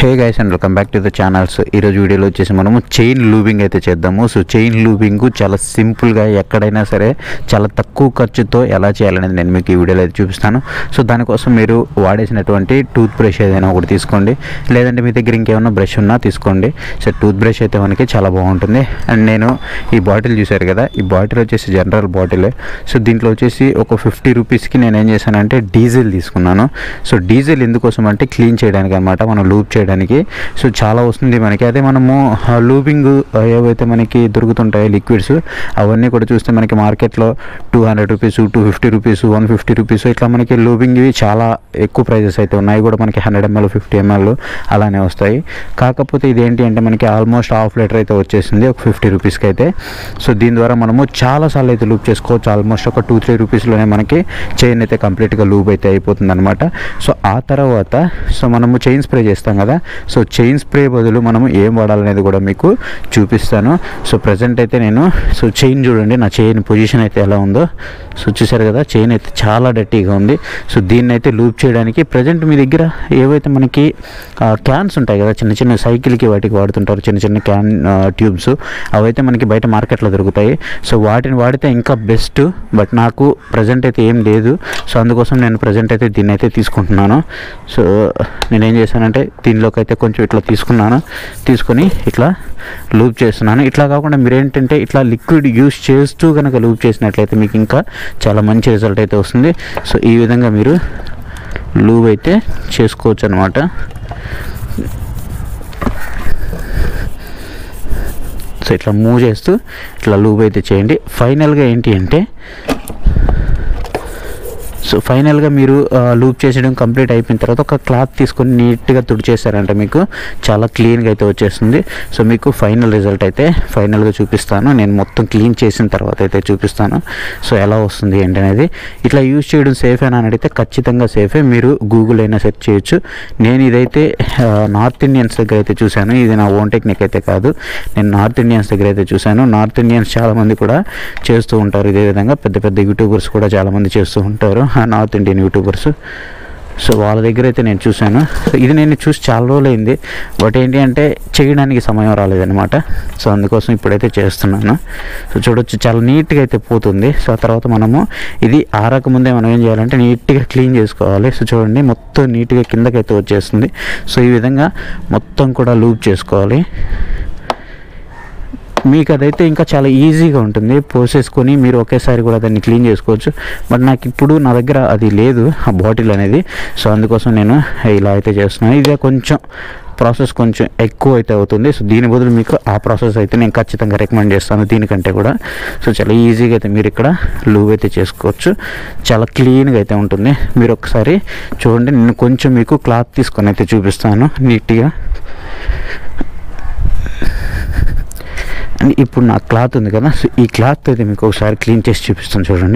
hey guys and welcome back to the channels ఈరోజు వీడియోలో వచ్చేసి మనము చైన్ లూబింగ్ అయితే చేద్దాము సో చైన్ లూబింగ్ చాలా సింపుల్గా ఎక్కడైనా సరే చాలా తక్కువ ఖర్చుతో ఎలా చేయాలనేది నేను మీకు ఈ వీడియోలో అయితే చూపిస్తాను సో దానికోసం మీరు వాడేసినటువంటి టూత్ బ్రష్ ఏదైనా ఒకటి తీసుకోండి లేదంటే మీ దగ్గర ఇంకేమైనా బ్రష్ ఉన్నా తీసుకోండి సో టూత్ బ్రష్ అయితే మనకి చాలా బాగుంటుంది అండ్ నేను ఈ బాటిల్ చూశారు కదా ఈ బాటిల్ వచ్చేసి జనరల్ బాటిలే సో దీంట్లో వచ్చేసి ఒక ఫిఫ్టీ రూపీస్కి నేను ఏం చేశానంటే డీజిల్ తీసుకున్నాను సో డీజిల్ ఎందుకోసం అంటే క్లీన్ చేయడానికి అనమాట మనం లూప్ చేయడానికి సో చాలా వస్తుంది మనకి అదే మనము లూపింగ్ ఏవైతే మనకి దొరుకుతుంటాయో లిక్విడ్స్ అవన్నీ కూడా చూస్తే మనకి మార్కెట్లో two hundred rupees two fifty rupees one fifty rupees ఇట్లా మనకి లూపింగ్ ఇవి చాలా ఎక్కువ ప్రైజెస్ అయితే ఉన్నాయి కూడా మనకి హండ్రెడ్ ఎంఎల్ ఫిఫ్టీ ఎంఎల్ అలానే వస్తాయి కాకపోతే ఇదేంటి అంటే మనకి ఆల్మోస్ట్ హాఫ్ లీటర్ అయితే వచ్చేసింది ఒక ఫిఫ్టీ రూపీస్కి అయితే సో దీని ద్వారా మనము చాలాసార్లు అయితే లూప్ చేసుకోవచ్చు ఆల్మోస్ట్ ఒక టూ త్రీ రూపీస్లోనే మనకి చైన్ అయితే కంప్లీట్గా లూప్ అయితే అయిపోతుంది అనమాట సో ఆ తర్వాత సో మనము చైన్ స్ప్రే చేస్తాం కదా సో చైన్ స్ప్రే బదులు మనము ఏం వాడాలనేది కూడా మీకు చూపిస్తాను సో ప్రజెంట్ అయితే నేను సో చైన్ చూడండి నా చైన్ పొజిషన్ అయితే ఎలా ఉందో సో చూసారు కదా చైన్ అయితే చాలా డర్టీగా ఉంది సో దీన్ని అయితే లూప్ చేయడానికి ప్రజెంట్ మీ దగ్గర ఏవైతే మనకి క్యాన్స్ ఉంటాయి కదా చిన్న చిన్న సైకిల్కి వాటికి వాడుతుంటారు చిన్న చిన్న క్యాన్ ట్యూబ్స్ అవైతే మనకి బయట మార్కెట్లో దొరుకుతాయి సో వాటిని వాడితే ఇంకా బెస్ట్ బట్ నాకు ప్రజెంట్ అయితే ఏం లేదు సో అందుకోసం నేను ప్రజెంట్ అయితే దీన్ని అయితే తీసుకుంటున్నాను సో నేనేం చేశానంటే దీనిలోకి అయితే కొంచెం ఇట్లా తీసుకున్నాను తీసుకొని ఇట్లా లూప్ చేస్తున్నాను ఇట్లా కాకుండా మీరు ఏంటంటే ఇట్లా లిక్విడ్ యూస్ చేస్తూ కనుక లూప్ చేసినట్లయితే మీకు ఇంకా చాలా మంచి రిజల్ట్ అయితే వస్తుంది సో ఈ విధంగా మీరు లూప్ అయితే చేసుకోవచ్చు అనమాట సో ఇట్లా మూవ్ చేస్తూ ఇట్లా లూప్ అయితే చేయండి ఫైనల్గా ఏంటి అంటే సో ఫైనల్గా మీరు లూప్ చేసేయడం కంప్లీట్ అయిపోయిన తర్వాత ఒక క్లాత్ తీసుకొని నీట్గా తుడిచేశారంటే మీకు చాలా క్లీన్గా అయితే వచ్చేస్తుంది సో మీకు ఫైనల్ రిజల్ట్ అయితే ఫైనల్గా చూపిస్తాను నేను మొత్తం క్లీన్ చేసిన తర్వాత అయితే చూపిస్తాను సో ఎలా వస్తుంది ఏంటి అనేది ఇట్లా యూజ్ చేయడం సేఫ్ అని అడిగితే ఖచ్చితంగా సేఫే మీరు గూగుల్ అయినా సెర్చ్ చేయొచ్చు నేను ఇదైతే ఆ, నార్త్ ఇండియన్స్ దగ్గర అయితే చూశాను ఇది నా ఓన్ టెక్నిక్ అయితే కాదు నేను నార్త్ ఇండియన్స్ దగ్గర అయితే చూశాను నార్త్ ఇండియన్స్ చాలామంది కూడా చేస్తూ ఉంటారు ఇదే విధంగా పెద్ద పెద్ద యూట్యూబర్స్ కూడా చాలామంది చేస్తూ ఉంటారు ఆ నార్త్ ఇండియన్ యూట్యూబర్స్ సో వాళ్ళ దగ్గర అయితే నేను చూశాను సో ఇది నేను చూసి చాలా రోజులైంది బట్ ఏంటి అంటే చేయడానికి సమయం రాలేదనమాట సో అందుకోసం ఇప్పుడైతే చేస్తున్నాను సో చూడొచ్చు చాలా నీట్గా అయితే పోతుంది సో ఆ తర్వాత మనము ఇది ఆరక ముందే మనం ఏం చేయాలంటే నీట్గా క్లీన్ చేసుకోవాలి సో చూడండి మొత్తం నీట్గా కిందకైతే వచ్చేస్తుంది సో ఈ విధంగా మొత్తం కూడా లూప్ చేసుకోవాలి మీకు అదైతే ఇంకా చాలా ఈజీగా ఉంటుంది పోసేసుకొని మీరు ఒకేసారి కూడా దాన్ని క్లీన్ చేసుకోవచ్చు బట్ నాకు ఇప్పుడు నా దగ్గర అది లేదు ఆ బాటిల్ అనేది సో అందుకోసం నేను ఇలా అయితే చేస్తున్నాను ఇదే కొంచెం ప్రాసెస్ కొంచెం ఎక్కువ అయితే అవుతుంది సో దీని బదులు మీకు ఆ ప్రాసెస్ అయితే నేను ఖచ్చితంగా రికమెండ్ చేస్తాను దీనికంటే కూడా సో చాలా ఈజీగా అయితే మీరు ఇక్కడ లూవ్ అయితే చేసుకోవచ్చు చాలా క్లీన్గా అయితే ఉంటుంది మీరు ఒకసారి చూడండి నేను కొంచెం మీకు క్లాత్ తీసుకొని అయితే చూపిస్తాను నీట్గా అండ్ ఇప్పుడు నా క్లాత్ ఉంది కదా సో ఈ క్లాత్ అయితే మీకు ఒకసారి క్లీన్ చేసి చూపిస్తాను చూడండి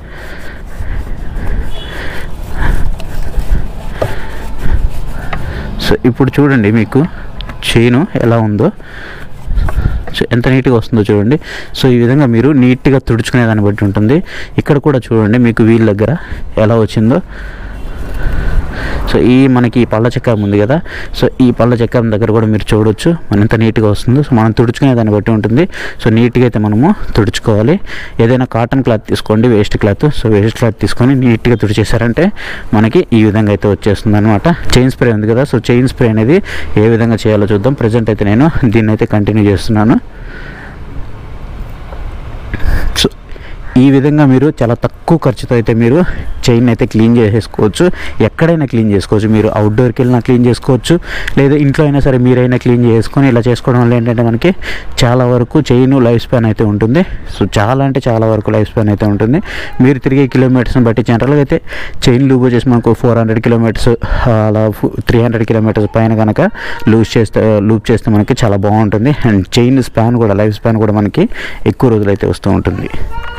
సో ఇప్పుడు చూడండి మీకు చైను ఎలా ఉందో సో ఎంత నీట్గా వస్తుందో చూడండి సో ఈ విధంగా మీరు నీట్గా తుడుచుకునే దాన్ని బట్టి ఉంటుంది ఇక్కడ కూడా చూడండి మీకు వీల్ దగ్గర ఎలా వచ్చిందో సో ఈ మనకి ఈ పళ్ళ చక్రం ఉంది కదా సో ఈ పళ్ళ చక్రం దగ్గర కూడా మీరు చూడొచ్చు మన ఎంత నీట్గా వస్తుందో సో మనం తుడుచుకునే దాన్ని బట్టి ఉంటుంది సో నీట్గా అయితే మనము తుడుచుకోవాలి ఏదైనా కాటన్ క్లాత్ తీసుకోండి waste cloth so waste cloth తీసుకొని నీట్గా తుడిచేశారంటే మనకి ఈ విధంగా అయితే వచ్చేస్తుంది అనమాట చైన్ స్ప్రే ఉంది కదా సో చైన్ స్ప్రే అనేది ఏ విధంగా చేయాలో చూద్దాం ప్రజెంట్ అయితే నేను దీన్ని అయితే కంటిన్యూ చేస్తున్నాను సో ఈ విధంగా మీరు చాలా తక్కువ ఖర్చుతో అయితే మీరు చైన్ అయితే క్లీన్ చేసేసుకోవచ్చు ఎక్కడైనా క్లీన్ చేసుకోవచ్చు మీరు అవుట్డోర్కి వెళ్ళినా క్లీన్ చేసుకోవచ్చు లేదా ఇంట్లో అయినా సరే మీరైనా క్లీన్ చేసుకొని ఇలా చేసుకోవడం వల్ల ఏంటంటే మనకి చాలా వరకు చైన్ లైఫ్ స్పాన్ అయితే ఉంటుంది సో చాలా అంటే చాలా వరకు లైఫ్ స్పాన్ అయితే ఉంటుంది మీరు తిరిగే కిలోమీటర్స్ని బట్టి జనరల్గా అయితే చైన్ లూజ్ వచ్చేసి మనకు ఫోర్ హండ్రెడ్ కిలోమీటర్స్ అలా త్రీ హండ్రెడ్ కిలోమీటర్స్ పైన కనుక లూజ్ చేస్తే లూప్ చేస్తే మనకి చాలా బాగుంటుంది అండ్ చైన్ స్పాన్ కూడా లైఫ్ స్పాన్ కూడా మనకి ఎక్కువ రోజులు అయితే వస్తూ ఉంటుంది